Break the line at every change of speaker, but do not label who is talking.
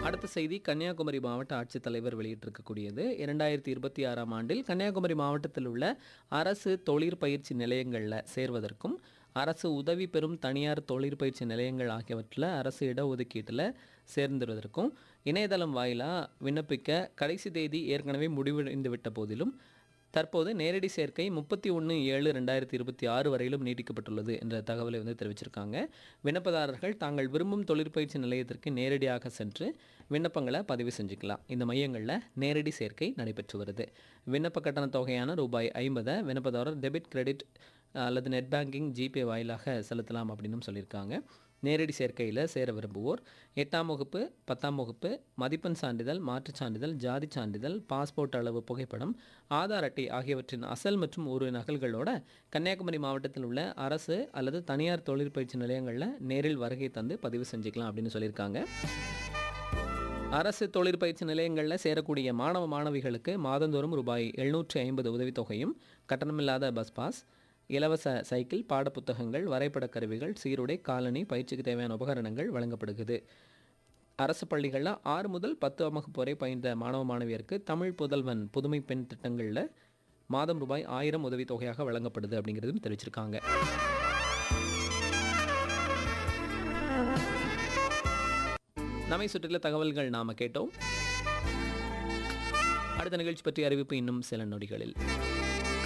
அடுத்த செய்தி கன்னியாகுமரி மாவட்ட ஆட்சித்தலைவர் வெளியிட்டிருக்கக்கூடியது இரண்டாயிரத்தி இருபத்தி ஆறாம் ஆண்டில் கன்னியாகுமரி மாவட்டத்தில் உள்ள அரசு தொழிற்பயிற்சி நிலையங்களில் சேர்வதற்கும் அரசு உதவி பெறும் தனியார் தொழிற்பயிற்சி நிலையங்கள் ஆகியவற்றில் அரசு இடஒதுக்கீட்டில் சேர்ந்துவதற்கும் இணையதளம் வாயிலாக விண்ணப்பிக்க கடைசி தேதி ஏற்கனவே முடிவடைந்து விட்ட போதிலும் தற்போது நேரடி சேர்க்கை முப்பத்தி ஒன்று ஏழு ரெண்டாயிரத்தி இருபத்தி ஆறு வரையிலும் நீட்டிக்கப்பட்டுள்ளது என்ற தகவலை வந்து தெரிவிச்சிருக்காங்க விண்ணப்பதாரர்கள் தாங்கள் விரும்பும் தொழிற்பயிற்சி நிலையத்திற்கு நேரடியாக சென்று விண்ணப்பங்களை பதிவு செஞ்சுக்கலாம் இந்த மையங்களில் நேரடி சேர்க்கை நடைபெற்று வருது விண்ணப்ப கட்டண தொகையான ரூபாய் ஐம்பதை விண்ணப்பதாரர் டெபிட் கிரெடிட் அல்லது நெட் பேங்கிங் ஜிபே வாயிலாக செலுத்தலாம் அப்படின்னு சொல்லியிருக்காங்க நேரடி சேர்க்கையில் சேர விரும்புவோர் எட்டாம் வகுப்பு பத்தாம் வகுப்பு மதிப்பெண் சான்றிதழ் மாற்றுச் சான்றிதழ் ஜாதி சான்றிதழ் பாஸ்போர்ட் அளவு புகைப்படம் ஆதார் அட்டை ஆகியவற்றின் அசல் மற்றும் ஒரு நகல்களோட கன்னியாகுமரி மாவட்டத்தில் உள்ள அரசு அல்லது தனியார் தொழிற்பயிற்சி நிலையங்களில் நேரில் வருகை தந்து பதிவு செஞ்சுக்கலாம் அப்படின்னு சொல்லியிருக்காங்க அரசு தொழிற்பயிற்சி நிலையங்களில் சேரக்கூடிய மாணவ மாணவிகளுக்கு மாதந்தோறும் ரூபாய் எழுநூற்றி ஐம்பது உதவித்தொகையும் கட்டணமில்லாத பஸ் பாஸ் இலவச சைக்கிள் பாடப்புத்தகங்கள் வரைபட கருவிகள் சீருடை காலணி பயிற்சிக்கு தேவையான உபகரணங்கள் வழங்கப்படுகிறது அரசு பள்ளிகளில் ஆறு முதல் பத்து வகுப்பு வரை பயின்ற மாணவ மாணவியருக்கு தமிழ் புதல்வன் புதுமை பெண் திட்டங்களில் மாதம் ரூபாய் ஆயிரம் உதவித்தொகையாக வழங்கப்படுது அப்படிங்கிறதும் தெரிவிச்சிருக்காங்க நம்மை சுற்றில தகவல்கள் நாம கேட்டோம் அடுத்த நிகழ்ச்சி பற்றிய அறிவிப்பு இன்னும் சில நொடிகளில்